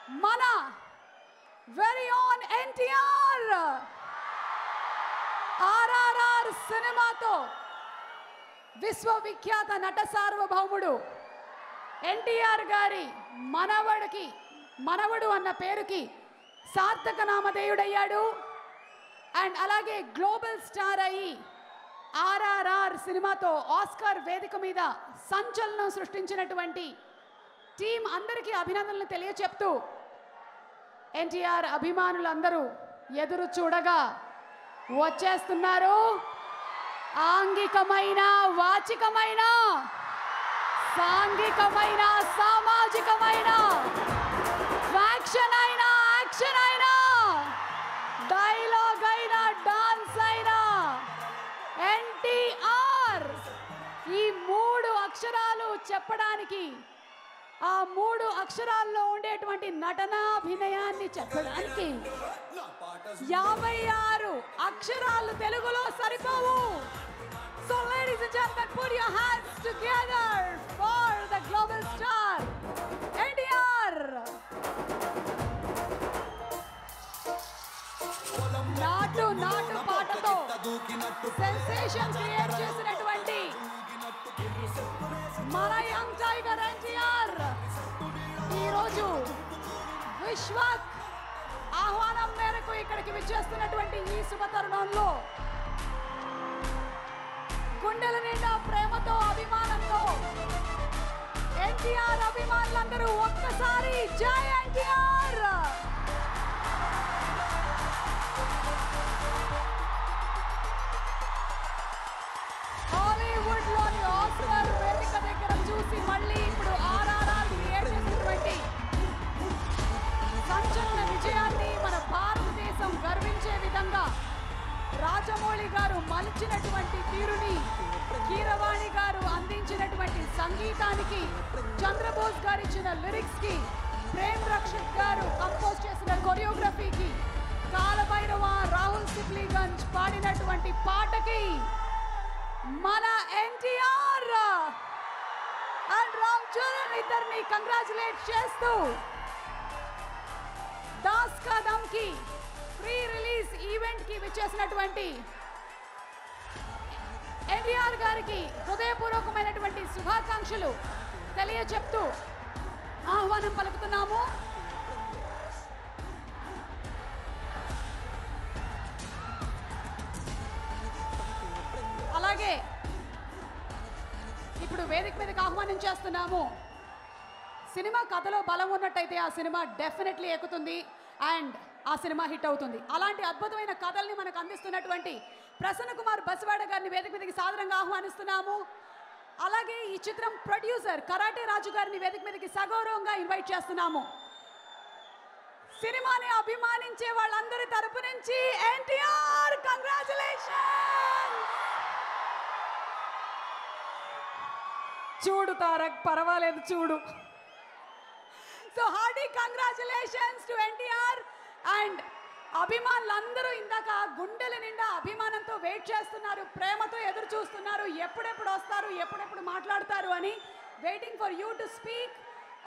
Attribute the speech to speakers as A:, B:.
A: మన very on NTR RRR సినిమాతో విశ్వవిఖ్యాత నట సార్వభౌముడు ఎన్టీఆర్ గారి మనవడికి మనవడు అన్న పేరుకి సార్థక నామధేయుడయ్యాడు అండ్ అలాగే గ్లోబల్ స్టార్ అయ్యి ఆర్ఆర్ఆర్ సినిమాతో ఆస్కార్ వేదిక మీద సంచలనం సృష్టించినటువంటి టీం అందరికీ అభినందనలు తెలియచెప్తూ ఎన్టీఆర్ అభిమానులందరూ ఎదురు చూడగా వచ్చేస్తున్నారు ఆంగికమైన వాచికమైన సాంఘికమైన సామాజికమైన ఫ్యాక్షన్ అయినా యాక్షన్ అయినా డైలాగ్ అయినా డాన్స్ అయినా ఎన్టీఆర్ ఈ మూడు అక్షరాలు చెప్పడానికి ఆ మూడు అక్షరాల్లో ఉండేటువంటి నటనాభినయాన్ని చెప్పడానికి యాభై ఆరు అక్షరాలు తెలుగులో సరిపోవు so ladies and gentlemen put your hands together for the global star NTR Naatu Naatu పాటతో సెన్సేషన్ క్రియేట్ చేసినటువంటి మన యంగ్ టైగర్ ఎన్టీఆర్ ఈరోజు విశ్వక్ ఆహ్వానం మేరకు ఇక్కడికి విచ్చేస్తున్నటువంటి ఈ శుభ తరుణంలో గుండెల నిండా ప్రేమతో అభిమానంతో ఎన్టీఆర్ అభిమానులందరూ ఒక్కసారి జై ఎన్టీఆర్ హాలీవుడ్ లోని ఆస్కార్ వేదిక దగ్గర చూసి మళ్ళీ ఇప్పుడు ఆర్ఆర్ఆర్ క్రియేట్ చేసినటువంటి సంచలన విజయాన్ని మన భారతదేశం గర్వించే విధంగా రాజమౌళి గారు మలిచినటువంటి తీరుని కీరవాణి గారు అందించినటువంటి సంగీతానికి చంద్రబోస్ గారు ఇచ్చిన లిరిక్స్ కి ప్రేమ్ రక్షక్ గారు కంపోజ్ చేసిన కొరియోగ్రఫీకి కాలభైరవ రాహుల్ సిప్లీగంజ్ పాడినటువంటి పాటకి మన ఎన్టీఆర్ అండ్ రామ్ చరణ్ ఇద్దరిని కంగ్రాచులేట్ చేస్తూ దాస్ కదమ్ కి ప్రీ రిలీజ్ ఈవెంట్ కి విచ్చేసినటువంటి ఎన్టీఆర్ గారికి హృదయపూర్వకమైనటువంటి శుభాకాంక్షలు తెలియచెప్తూ ఆహ్వానం పలుకుతున్నాము అలాగే ఇప్పుడు వేదిక మీదకి ఆహ్వానం చేస్తున్నాము సినిమా కథలో బలం ఉన్నట్టయితే ఆ సినిమా డెఫినెట్లీ ఎక్కుతుంది అండ్ ఆ సినిమా హిట్ అవుతుంది అలాంటి అద్భుతమైన కథల్ని మనకు అందిస్తున్నటువంటి ప్రసన్న కుమార్ బస్వాడ గారిని వేదిక మీదకి సాదరంగా ఆహ్వానిస్తున్నాము అలాగే ఈ చిత్రం ప్రొడ్యూసర్ కరాటే రాజు గారిని వేదిక మీదకి సగౌరవంగా ఇన్వైట్ చేస్తున్నాము సినిమాని అభిమానించే వాళ్ళందరి తరపు నుంచి ఎన్టీఆర్ కంగ్రాచులేషన్ చూడు తారక్ పర్వాలేదు చూడు so hearty congratulations to NTR and అభిమానులందరూ ఇందాక గుండెల నిండా అభిమానంతో వెయిట్ చేస్తున్నారు ప్రేమతో ఎదురు చూస్తున్నారు ఎప్పుడెప్పుడు వస్తారు ఎప్పుడెప్పుడు మాట్లాడతారు అని waiting for you to speak